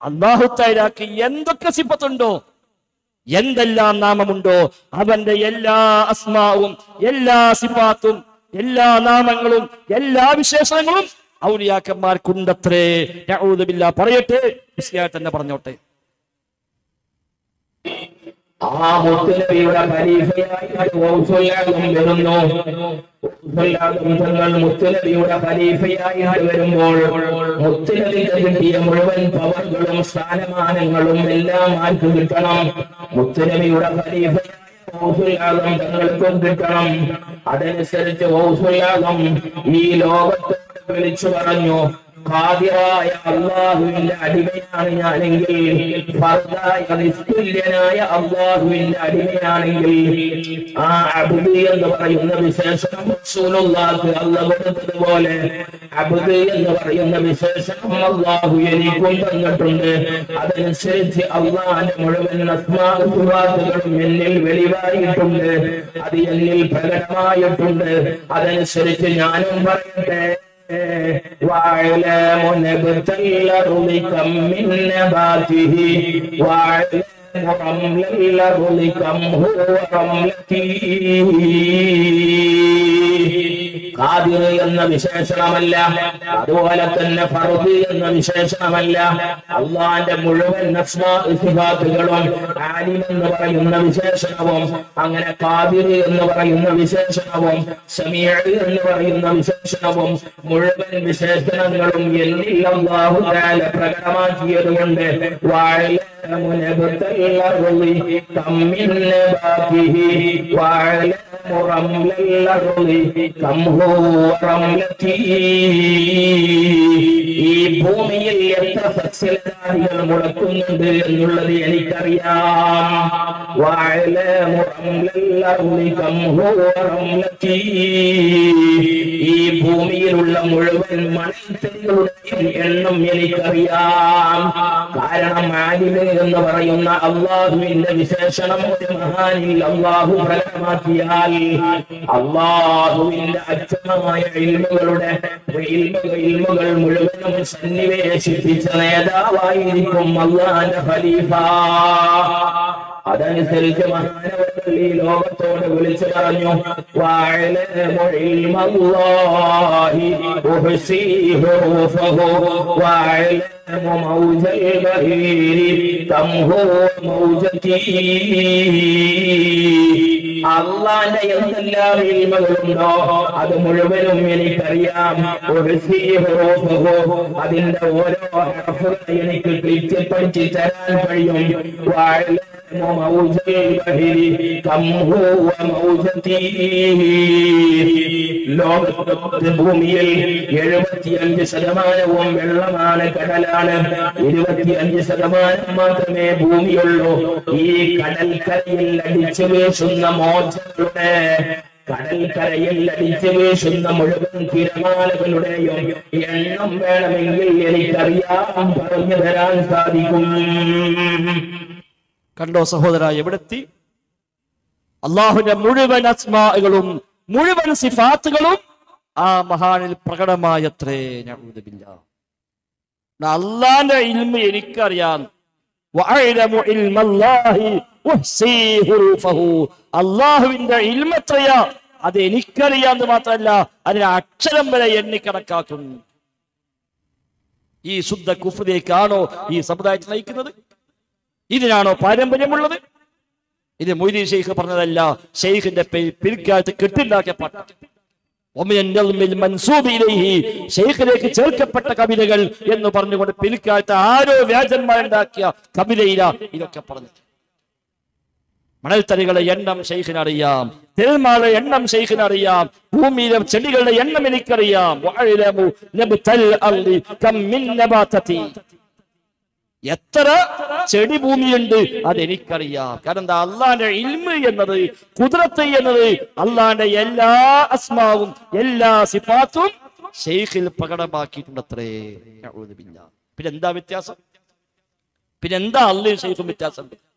അള്ളാഹു തൈരാക്ക് എന്തൊക്കെ സിപ്പത്തുണ്ടോ എന്തെല്ലാം നാമമുണ്ടോ അവന്റെ എല്ലാ അസ്മാവും എല്ലാ സിഫാത്തും എല്ലാ നാമങ്ങളും എല്ലാ വിശേഷണങ്ങളും ഔലിയാക്കന്മാർക്കുണ്ടത്രേ നഊദുബില്ലാ പറയട്ടെ മുസ്ലിയാർ തന്നെ പറഞ്ഞോട്ടെ ആ മുത്തുനബിയുടെ ഖലീഫയായിട്ട് ഔസുല്ലാദും വരുന്നു ഔസുല്ലാദും തങ്ങൾ മുത്തുനബിയുടെ ഖലീഫയായിട്ട് വരുമ്പോൾ മുത്തുനബിക്ക് കിട്ടിയ മുഴുവൻ പവറുകളും സ്ഥാനമാനങ്ങളും എല്ലാം ആർക്ക് കിട്ടണം മുത്തുനബിയുടെ ഖലീഫയായ ഔസുല്ലാദം തങ്ങൾക്കും കിട്ടണം അതനുസരിച്ച് ഔസുല്ലാദം ഈ ലോകത്തോട് വിളിച്ചു പറഞ്ഞു ഖാദിറായ അള്ളാഹുവിന്റെ അടിമയാണ് ഞാനെങ്കിൽ ഫർദായ നിസ്തുല്യനായ അള്ളാഹുവിന്റെ അടിമയാണെങ്കിൽ ആ അബുദ് എന്ന് പറയുന്ന വിശേഷണം റസൂലുള്ളാഹിക്ക് അല്ല കൊടുത്തതുപോലെ അബുദ് എന്ന് പറയുന്ന വിശേഷണം അള്ളാഹു എനിക്കും തന്നിട്ടുണ്ട് അതനുസരിച്ച് അള്ളാഹിന്റെ മുഴുവൻ അസ്മാസുകളും എന്നിൽ വെളിവായിട്ടുണ്ട് അത് എന്നിൽ പ്രകടമായിട്ടുണ്ട് അതനുസരിച്ച് ഞാനും പറയട്ടെ واعلام نبت الأرض كم من نباته واعلام رمل الأرض كم هو رملته ഖാദിർ എന്ന വിശേഷണമല്ല അതുപോലെ തന്നെ ഫർദ് എന്ന വിശേഷണമല്ല അള്ളാന്റെ മുഴുവൻ സിഫാത്തുകളും ആലിം എന്ന് പറയുന്ന വിശേഷണവും അങ്ങനെ ഖാദിർ എന്ന് പറയുന്ന വിശേഷണവും സമീഅ എന്ന് പറയുന്ന വിശേഷണവും മുഴുവൻ വിശേഷണങ്ങളും എന്നിൽ അള്ളാഹു തആല പ്രകടമാക്കിയതുകൊണ്ട് وَاعْلَمُ نَبْتَ الْأَرْضِ كَمْ مِنْ نَبَاتِهِ وَاعْلَمُ رَمْلَ الْأَرْضِ كَمْ هُوَ رَمْلَتِي ഈ ഭൂമിയിൽ എത്ര സസ്യലതാദികൾ മുളക്കുന്നുണ്ട് എന്നുള്ളത് എനിക്കറിയാം وَاعْلَمُ رَمْلَ الْأَرْضِ كَمْ هُوَ رَمْلَتِي ഈ ഭൂമിയിലുള്ള മുഴുവൻ മണൽത്തരികളുടെയും എണ്ണം എനിക്കറിയാം കാരണം ആലിമ് എന്ന് പറയുന്ന അള്ളാഹുവിന്റെ വിശേഷണം ഒരു മഹാനിൽ അള്ളാഹു പ്രകടമാക്കിയാൽ അള്ളാഹുവിന്റെ അച്ഛമായ ഇൽമുകളുടെ ഇൽമുകൾ ഇൽമുകൾ മുഴുവനും സന്നിവേശിപ്പിച്ച നേതാവായിരിക്കും അള്ളാന്റെ ഖലീഫ അതനുസരിച്ച് മഹാനവர்கள் ഈ ലോകത്തോട് വിളിച്ചു പറഞ്ഞു "വഅലമു ഇൽമല്ലാഹി ഉഹ്സീഹു ഫഹു വഅലമു മൗജൽ ബഹീരി കം ഹുവ മൗജതി അള്ളാന്റെ എന്തെല്ലാം ഇൽമകളുണ്ടോ അത് മുഴുവനും എനിക്കറിയാം ഉഹ്സീഹു ഫഹു അതിന്റെ ഓരോ ഹർഫുകൾ എനിക്ക് ക്ലിച്ചിപ്പറ്റി തരാൻ കഴിയും വഅലമു موج البحر كم هو موجتي ലോകത്തെ ഭൂമിയിൽ എഴുപത്തിയഞ്ച് ശതമാനവും വെള്ളമാണ് കടലാണ് ഇരുപത്തിയഞ്ച് ശതമാനം മാത്രമേ ഭൂമിയുള്ളൂ ഈ കടൽക്കരയിൽ അടിച്ചു വീശുന്ന മോചങ്ങളുടെ കടൽക്കരയിൽ അടിച്ചു വീശുന്ന മുഴുവൻ തിരമാലകളുടെയും എണ്ണം വേണമെങ്കിൽ എനിക്കറിയാം പറഞ്ഞു തരാൻ സാധിക്കും കണ്ടോ സഹോദര എവിടെത്തി അള്ളാഹുവിന്റെ മുഴുവൻ അസ്മാകളും മുഴുവൻ സിഫാത്തുകളും ആ മഹാനിൽ പ്രകടമായത്രേ നഊദുബില്ലാ. അള്ളാന്റെ ഇൽമ എനിക്കറിയാം വഅലമു ഇൽമല്ലാഹി ഉഹ്സീഹു ഫഹു. അള്ളാഹുവിന്റെ ഇൽമത്രയാ അത് എനിക്കറിയാന്ന് മാത്രമല്ല അതിന് അക്ഷരം വരെ എണ്ണി കണക്കാക്കും ഈ ശുദ്ധ കുഫ്രിയേക്കാണോ ഈ സമുദായത്തെ നയിക്കുന്നത് ഇതിനാണോ പാരമ്പര്യമുള്ളത് ഇത് മൊയ്തീൻ ഷെയ്ഖ് പറഞ്ഞതല്ല ഷെയ്ഖിന്റെ പി- പിൽക്കാലത്ത് കെട്ടുണ്ടാക്കിയ പാട്ട് ومن النظم المنسوب إليه ഷെയ്ഖിലേക്ക് ചേർക്കപ്പെട്ട കവിതകൾ എന്ന് പറഞ്ഞുകൊണ്ട് പിൽക്കാലത്ത് ആരോ വ്യാജന്മാരുണ്ടാക്കിയ കവിതയില ഇതൊക്കെ പറഞ്ഞു മണൽത്തരികളുടെ എണ്ണം ഷെയ്ഖിന് അറിയാം തിരുമാള എണ്ണം ഷെയ്ഖിന് അറിയാം ഭൂമിയിലെ ചെടികളുടെ എണ്ണം എനിക്കറിയാം വഅലമു നബ്തൽ അർളി കം മിൻ നബാതതി. എത്ര ചെടി ഭൂമിയുണ്ട് അത് എനിക്കറിയാം കാരണം എന്താ അള്ളാന്റെ ഇൽമ് എന്നത് കുതിരത്ത് എന്നത് അള്ളാന്റെ എല്ലാ അസ്മാവും എല്ലാ സിഫാത്തും ഷെയ്ഖിൽ പ്രകടമാക്കിയിട്ടുണ്ടത്രേ നഊദു ബില്ലാ. പിന്നെ എന്താ വ്യത്യാസം പിന്നെ എന്താ അള്ളയും ഷെയ്ഖും വ്യത്യാസം